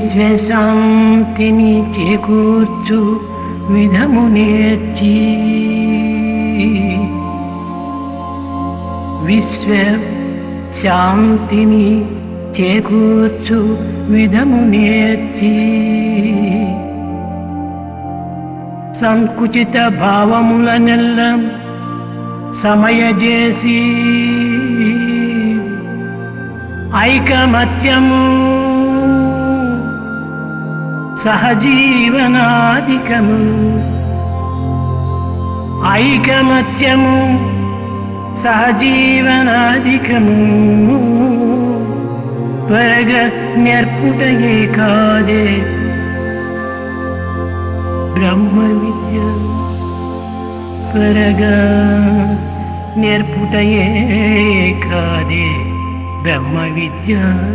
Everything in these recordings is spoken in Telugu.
విశ్వశాంతిని చేకూర్చు విధము నేర్చి విశ్వ శాంతిని చేకూర్చు విధము నేర్చి సంకుచిత భావముల నెల్ల సమయజేసి ఐకమత్యము సహజీవనాధికము ఐకమత్యము సహజీవనాధికము త్వరగా నేర్పుటయే కాదే బ్రహ్మ విద్య త్వరగా నేర్పుటయే కాదే బ్రహ్మ విద్య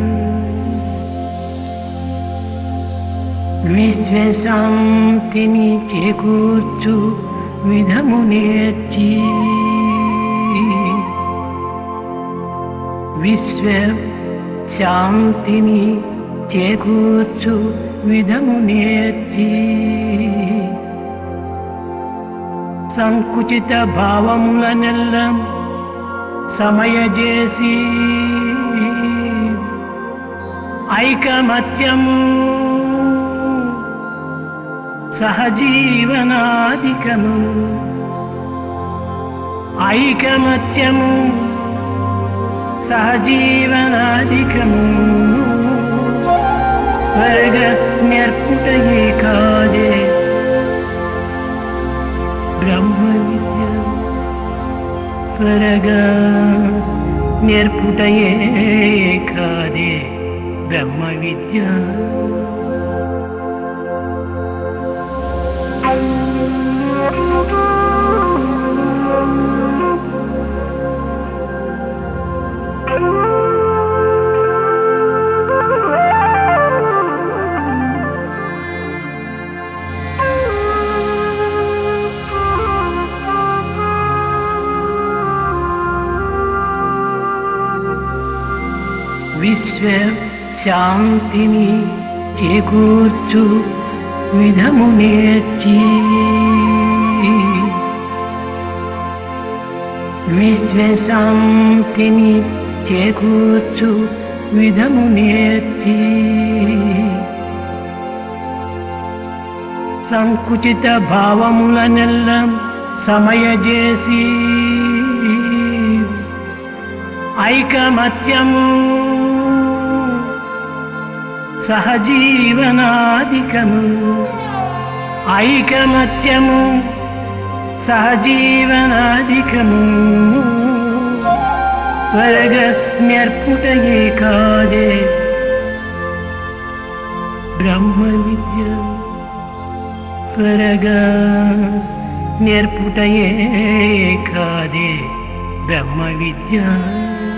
విశ్వశాంతిని చేకూర్చు విధము నేర్చి విశ్వ శాంతిని చేకూర్చు విధము నేర్చి సంకుచిత భావముల నెల్ల సమయజేసి ఐకమత్యము సహజీవనాధికము ఐకమత్యము సహజీవనాధికము వర్గ నేర్పుటయే కాదే బ్రహ్మ విద్య త్వరగా నేర్పుటయే కాదే బ్రహ్మ విద్య విశ్వ శాంతిని చేకూర్చు విధము నేర్చి విశ్వ శాంతిని చేకూర్చు విధము నేర్చి సంకుచిత భావముల నెల్ల సమయజేసి ఐకమత్యము సహజీవనాధికము ఐకమత్యము సహజీవనాధికము త్వరగ నేర్పుటయే కాదే బ్రహ్మ విద్య త్వరగా నేర్పుటయే కాదే బ్రహ్మ విద్య